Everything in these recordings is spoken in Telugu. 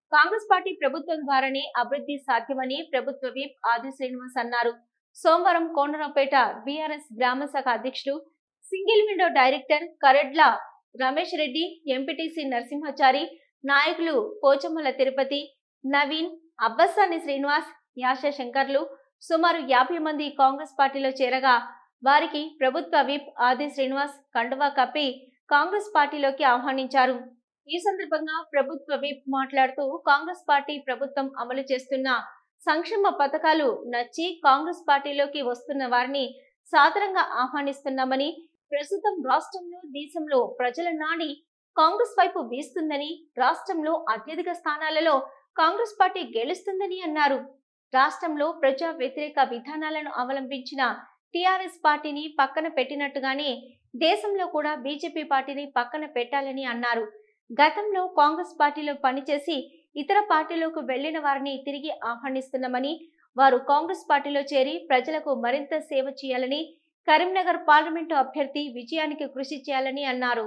కాంగ్రెస్ పార్టీ ప్రభుత్వం ద్వారానే అభివృద్ధి సాధ్యమని ప్రభుత్వ విప్ ఆది శ్రీనివాస్ అన్నారు సోమవారం కోనరాపేట బీఆర్ఎస్ గ్రామ శాఖ అధ్యక్షుడు single window director Karedla Ramesh Reddy MPTC Narasimhachari నాయకులు పోచమ్మల తిరుపతి నవీన్ అబ్బస్సాని శ్రీనివాస్ యాష శంకర్లు సుమారు యాభై మంది కాంగ్రెస్ పార్టీలో చేరగా వారికి ప్రభుత్వ విప్ ఆది శ్రీనివాస్ కండువా కప్పి కాంగ్రెస్ పార్టీలోకి ఆహ్వానించారు ఈ సందర్భంగా ప్రభుత్వ విప్ మాట్లాడుతూ కాంగ్రెస్ పార్టీ ప్రభుత్వం అమలు చేస్తున్న సంక్షేమ పథకాలు నచ్చి కాంగ్రెస్ పార్టీలోకి వస్తున్న వారిని సాదరంగా ఆహ్వానిస్తున్నామని ప్రస్తుతం రాష్ట్రంలో దేశంలో ప్రజల నాడి కాంగ్రెస్ వైపు వీస్తుందని రాష్ట్రంలో అత్యధిక స్థానాలలో కాంగ్రెస్ పార్టీ గెలుస్తుందని అన్నారు రాష్ట్రంలో ప్రజా వ్యతిరేక విధానాలను అవలంబించిన టిఆర్ఎస్ పార్టీని పక్కన పెట్టినట్టుగానే దేశంలో కూడా బీజేపీ పార్టీని పక్కన పెట్టాలని అన్నారు గతంలో కాంగ్రెస్ పార్టీలో పనిచేసి ఇతర పార్టీలోకి వెళ్లిన వారిని తిరిగి ఆహ్వానిస్తున్నామని వారు కాంగ్రెస్ పార్టీలో చేరి ప్రజలకు మరింత సేవ చేయాలని కరీంనగర్ పార్లమెంటు అభ్యర్థి విజయానికి కృషి చేయాలని అన్నారు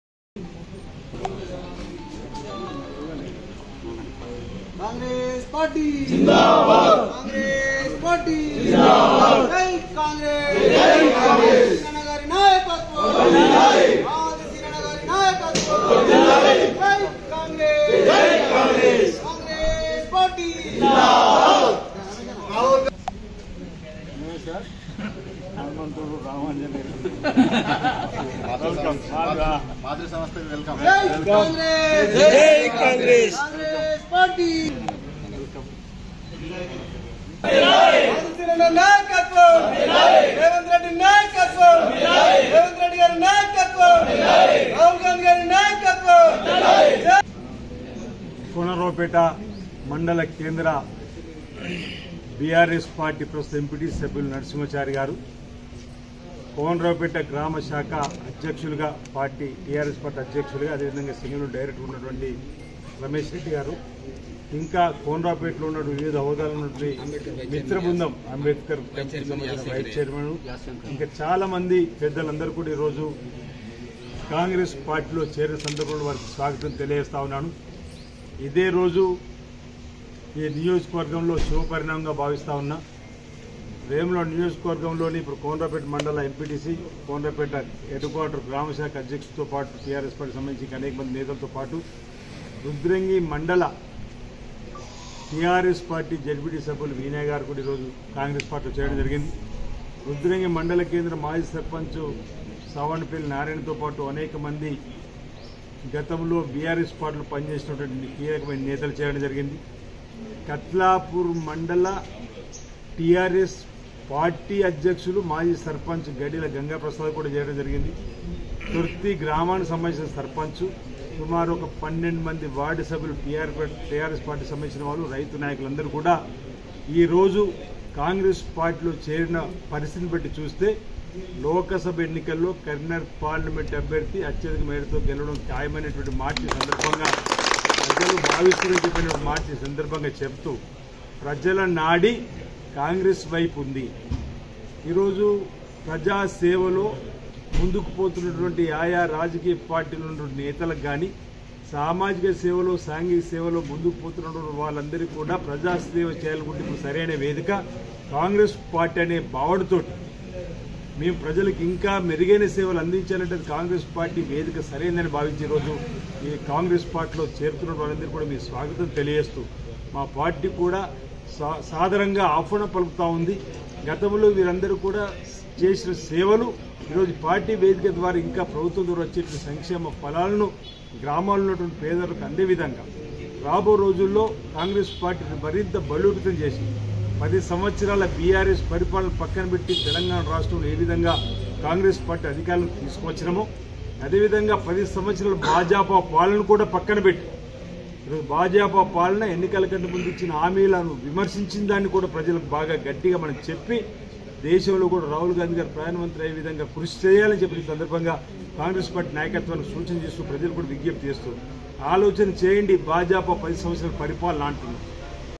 కాంగ్రెస్ పార్టీ జిందాబాద్ కాంగ్రెస్ పార్టీ జిందాబాద్ జై కాంగ్రెస్ జై కాంగ్రెస్ కిరణ్ గారి నాయకత్వం వర్ధిల్లాలి ఆది కిరణ్ గారి నాయకత్వం వర్ధిల్లాలి జై కాంగ్రెస్ జై కాంగ్రెస్ కాంగ్రెస్ పార్టీ జిందాబాద్ హనుమంతుడు రామాంజనేయుడు మాతృ సంస్థకి వెల్కమ్ జై కాంగ్రెస్ జై కాంగ్రెస్ కాంగ్రెస్ పార్టీ ఆది కిరణ్ నాయకత్వం రేవంత్ రెడ్డి నాయకత్వం రేవంత్ రెడ్డి గారి నాయకత్వం రాహుల్ గాంధీ గారి నాయకత్వం జై కోనరావుపేట మండల కేంద్ర బీఆర్ఎస్ పార్టీ ప్రస్తుత ఎంపీటీ సభ్యులు నరసింహచారి గారు కోనరావుపేట గ్రామ శాఖ అధ్యక్షులుగా పార్టీ టీఆర్ఎస్ పార్టీ అధ్యక్షులుగా అదేవిధంగా సింగిల్ డైరెక్టర్ ఉన్నటువంటి రమేష్ రెడ్డి గారు ఇంకా కోనరావుపేటలో ఉన్న వివిధ హోదాలు ఉన్నటువంటి మిత్ర బృందం అంబేద్కర్ టెంపుల్ సంబంధించిన వైస్ చైర్మన్ ఇంకా చాలా మంది పెద్దలందరూ కూడా ఈరోజు కాంగ్రెస్ పార్టీలో చేరిన సందర్భంలో వారికి స్వాగతం తెలియజేస్తా ఉన్నాను ఇదే రోజు ఈ నియోజకవర్గంలో శుభపరిణామంగా భావిస్తా ఉన్నా వేముల నియోజకవర్గంలోని ఇప్పుడు కోనరాపేట మండల ఎంపీటీసీ కోనరాపేట హెడ్ క్వార్టర్ గ్రామ శాఖ అధ్యక్షుడితో పాటు టీఆర్ఎస్ పార్టీ సంబంధించి ఇంకా అనేక మంది నేతలతో పాటు రుద్రంగి మండల టీఆర్ఎస్ పార్టీ జడ్పీటీ సభ్యులు వీనయ్య గారు కూడా ఈరోజు కాంగ్రెస్ పార్టీలో చేయడం జరిగింది రుద్రంగి మండల కేంద్ర మాజీ సర్పంచ్ సావణపల్లి నారాయణతో పాటు అనేక మంది గతంలో బీఆర్ఎస్ పార్టీలో పనిచేసినటువంటి కీలకమైన నేతలు చేయడం జరిగింది కత్లాపూర్ మండల టీఆర్ఎస్ పార్టీ అధ్యక్షులు మాజీ సర్పంచ్ గడిల గంగాప్రసాద్ కూడా చేయడం జరిగింది తుర్తి గ్రామానికి సంబంధించిన సర్పంచ్ సుమారు ఒక పన్నెండు మంది వార్డు సభ్యులు టీఆర్ టీఆర్ఎస్ పార్టీ సంబంధించిన వాళ్ళు రైతు నాయకులందరూ కూడా ఈ రోజు కాంగ్రెస్ పార్టీలో చేరిన పరిస్థితిని బట్టి చూస్తే లోకసభ ఎన్నికల్లో కరీంనగర్ పార్లమెంట్ అభ్యర్థి అత్యధిక మేరతో గెలవడం ఖాయమైనటువంటి మాట ఈ సందర్భంగా ప్రజలు భావిస్తున్నారని చెప్పిన మాట ఈ సందర్భంగా చెప్తూ ప్రజల నాడి కాంగ్రెస్ వైపు ఉంది ఈరోజు ప్రజా సేవలో ముందుకు పోతున్నటువంటి ఆయా రాజకీయ పార్టీల ఉన్నటువంటి నేతలకు కానీ సామాజిక సేవలో సాంఘిక సేవలో ముందుకు పోతున్నటువంటి వాళ్ళందరికీ కూడా ప్రజా సేవ చేయాలనుకుంటే ఇప్పుడు సరైన వేదిక కాంగ్రెస్ పార్టీ అనే భావనతోటి మేము ప్రజలకు ఇంకా మెరుగైన సేవలు అందించాలంటే అది కాంగ్రెస్ పార్టీ వేదిక సరైనదని భావించే రోజు ఈ కాంగ్రెస్ పార్టీలో చేరుతున్న వాళ్ళందరూ కూడా మీ స్వాగతం తెలియజేస్తూ మా పార్టీ కూడా సా- సాదరంగా ఆహ్వానం పలుకుతా ఉంది గతంలో వీరందరూ కూడా చేసిన సేవలు ఈరోజు పార్టీ వేదిక ద్వారా ఇంకా ప్రభుత్వం ద్వారా వచ్చే సంక్షేమ ఫలాలను గ్రామాల్లో ఉన్నటువంటి పేదలకు అందే విధంగా రాబో రోజుల్లో కాంగ్రెస్ పార్టీని మరింత బలోపేతం చేసి పది సంవత్సరాల బీఆర్ఎస్ పరిపాలన పక్కన పెట్టి తెలంగాణ రాష్ట్రంలో ఏ విధంగా కాంగ్రెస్ పార్టీ అధికారులను తీసుకొచ్చినామో అదేవిధంగా పది సంవత్సరాల భాజపా పాలన కూడా పక్కన పెట్టి ఈరోజు భాజపా పాలన ఎన్నికల కంటే ముందు ఇచ్చిన హామీలను విమర్శించిన దాన్ని కూడా ప్రజలకు బాగా గట్టిగా మనం చెప్పి దేశంలో కూడా రాహుల్ గాంధీ గారు ప్రధానమంత్రి అయ్యే విధంగా కృషి చేయాలని చెప్పి ఈ సందర్భంగా కాంగ్రెస్ పార్టీ నాయకత్వానికి సూచన చేస్తూ ప్రజలు కూడా విజ్ఞప్తి చేస్తూ ఆలోచన చేయండి భాజపా పది సంవత్సరాల పరిపాలన అంటున్నారు